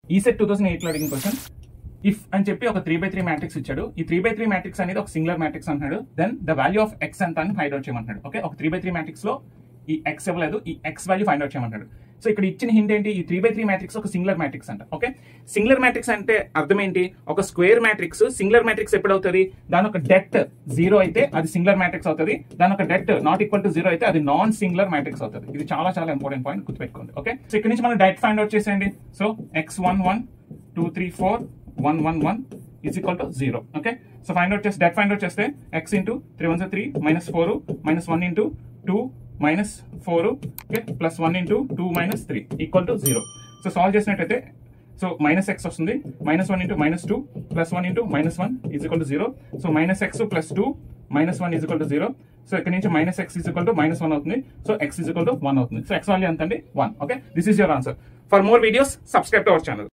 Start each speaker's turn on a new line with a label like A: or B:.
A: ఈ set two thousand eight లో అడిగిన క్వశ్చన్ ఇఫ్ అని చెప్పి ఒక త్రీ బై త్రీ మ్యాట్రిక్స్ ఇచ్చాడు ఈ త్రీ బై త్రీ మ్యాట్రిక్స్ అనేది ఒక సింగులర్ మ్యాట్రిక్స్ అంటున్నాడు then the value of x ఎంత అని ఫైండ్ అవుట్ చేయమంటున్నాడు ఓకే ఒక త్రీ బై త్రీ మ్యాట్రిక్స్ లో ఈ ఎక్స్ ఇవ్వలేదు ఈ ఎక్స్ వాల్యూ ఫైండ్ అవుట్ చేయమంటాడు సో ఇక్కడ ఇచ్చిన హింట్ ఏంటి ఈ త్రీ బై త్రీ మ్యాట్రిక్స్ ఒక సింగులర్ మ్యాట్రిక్స్ అంట ఓకే సింగులర్ మ్యాట్రిక్స్ అంటే అర్థం ఏంటి ఒక స్క్వేర్ మ్యాట్రిక్స్ సింగులర్ మ్యాట్రిక్స్ ఎప్పుడు అవుతుంది దాని ఒక డెట్ జీరో అయితే అది సింగులర్ మ్యాట్రిక్స్ అవుతుంది దాని ఒక det not equal to zero అయితే అది నాన్ సింగులర్ మ్యాట్రిక్స్ అవుతుంది ఇది చాలా చాలా ఇంపార్టెంట్ పాయింట్ గుర్తుపెట్టుకోండి ఓకే సో ఇక్కడ నుంచి మనం డెట్ ఫైండ్ అవుట్ చేసేయండి so x one one two three four one one one is equal to zero okay so find out చేస్తే డెట్ ఫైండ్ అవుట్ చేస్తే x into three one three minus four minus one into two minus four okay plus one into two minus three equal to zero so solve చేసినట్టయితే so minus x వస్తుంది minus one into minus two plus one into minus one is equal to zero so minus x plus two minus one is equal to zero so ఇక్కడ నుంచి minus x is equal to minus one అవుతుంది so x is equal to one అవుతుంది so x value ఎంత అండి one okay this is your answer for more videos subscribe to our channel